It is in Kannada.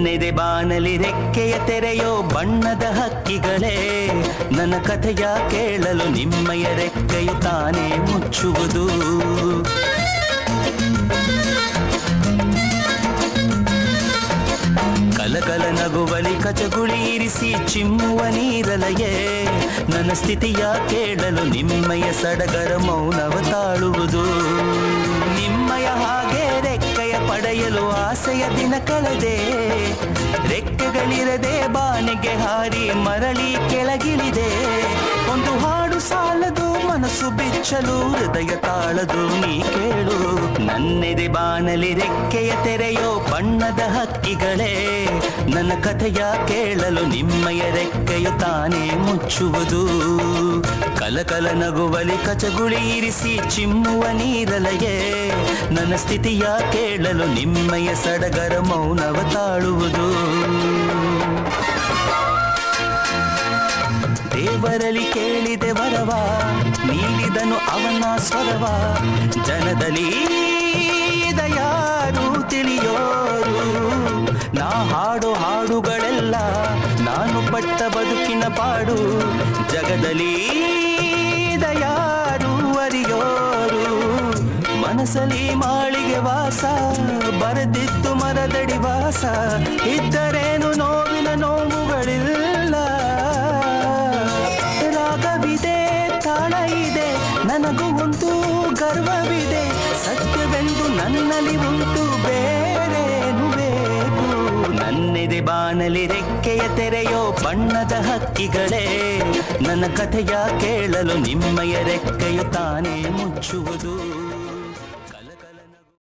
ನನ್ನೆದೆ ಬಾನಲಿ ರೆಕ್ಕೆಯ ತೆರೆಯೋ ಬಣ್ಣದ ಹಕ್ಕಿಗಳೇ ನನ್ನ ಕಥೆಯ ಕೇಳಲು ನಿಮ್ಮಯ ರೆಕ್ಕೆಯು ತಾನೇ ಮುಚ್ಚುವುದು ಕಲಕಲ ನಗುವಲಿ ಕಚಗುಳಿ ಇರಿಸಿ ಚಿಮ್ಮುವ ನೀರಲಯೇ ನನ್ನ ಸ್ಥಿತಿಯ ಕೇಳಲು ನಿಮ್ಮಯ ಸಡಗರ ಮೌನವ ತಾಳುವುದು ನಿಮ್ಮಯ ಹಾಗೆ ರೆಕ್ಕೆಯ ಪಡೆಯಲು ಆಸೆಯ ದಿನ ಕಳೆದೆ ರೆಕ್ಕೆಗಳಿರದೆ ಬಾನಿಗೆ ಹಾರಿ ಮರಳಿ ಕೆಳಗಿಳಿದೆ ಒಂದು ಹಾಡು ಸಾಲದು ಮನಸ್ಸು ಬಿಚ್ಚಲು ಹೃದಯ ತಾಳದು ನೀ ಕೇಳು ನನ್ನೆದೆ ಬಾನಲಿ ರೆಕ್ಕೆಯ ತೆರೆಯೋ ಬಣ್ಣದ ಹಕ್ಕಿಗಳೇ ನನ್ನ ಕಥೆಯ ಕೇಳಲು ನಿಮ್ಮಯ ರೆಕ್ಕೆಯು ತಾನೇ ಮುಚ್ಚುವುದು ಕಲಕಲ ನಗುವಲಿ ಕಚಗುಳಿ ಇರಿಸಿ ಚಿಮ್ಮುವ ನೀರಲಯೇ ನನ್ನ ಸ್ಥಿತಿಯ ಕೇಳಲು ನಿಮ್ಮಯ ಸಡಗರ ಮೌನವ ತಾಳುವುದು ದೇವರಲ್ಲಿ ಕೇಳಿದೆ ವರವ ನೀಡಿದನು ಅವನ ಸ್ವರವ ಜನದಲ್ಲಿ ಯಾರು ತಿಳಿಯೋರು ನಾ ಹಾಡೋ ಹಾಡುಗಳೆಲ್ಲ ನಾನು ಪಟ್ಟ ಬದುಕಿನ ಪಾಡು ಜಗದಲ್ಲಿ ಯಾರು ಅರಿಯೋರು ಮನಸ್ಸಲ್ಲಿ ಮಾಳಿಗೆ ವಾಸ ಬರೆದಿತ್ತು ಮರದಡಿ ವಾಸ ಇದ್ದರೇನು ನೋವಿನ ನೋವುಗಳಿಲ್ಲ ರಾಗವಿದೆ ತಾಳ ಇದೆ ನನಗೂ ಒಂದು ಗರ್ವವಿದೆ ಸತ್ಯವೆಂದು ನನ್ನಲ್ಲಿ ಉಂಟು ಬೇರೇನು ಬೇಕು ನನ್ನೆದೆ ಬಾನಲಿ ರೆಕ್ಕೆಯ ತೆರೆಯೋ ಬಣ್ಣದ ಹಕ್ಕಿಗಳೇ ನನ್ನ ಕಥೆಯ ಕೇಳಲು ನಿಮ್ಮಯ ರೆಕ್ಕೆಯು ತಾನೇ ಮುಚ್ಚುವುದು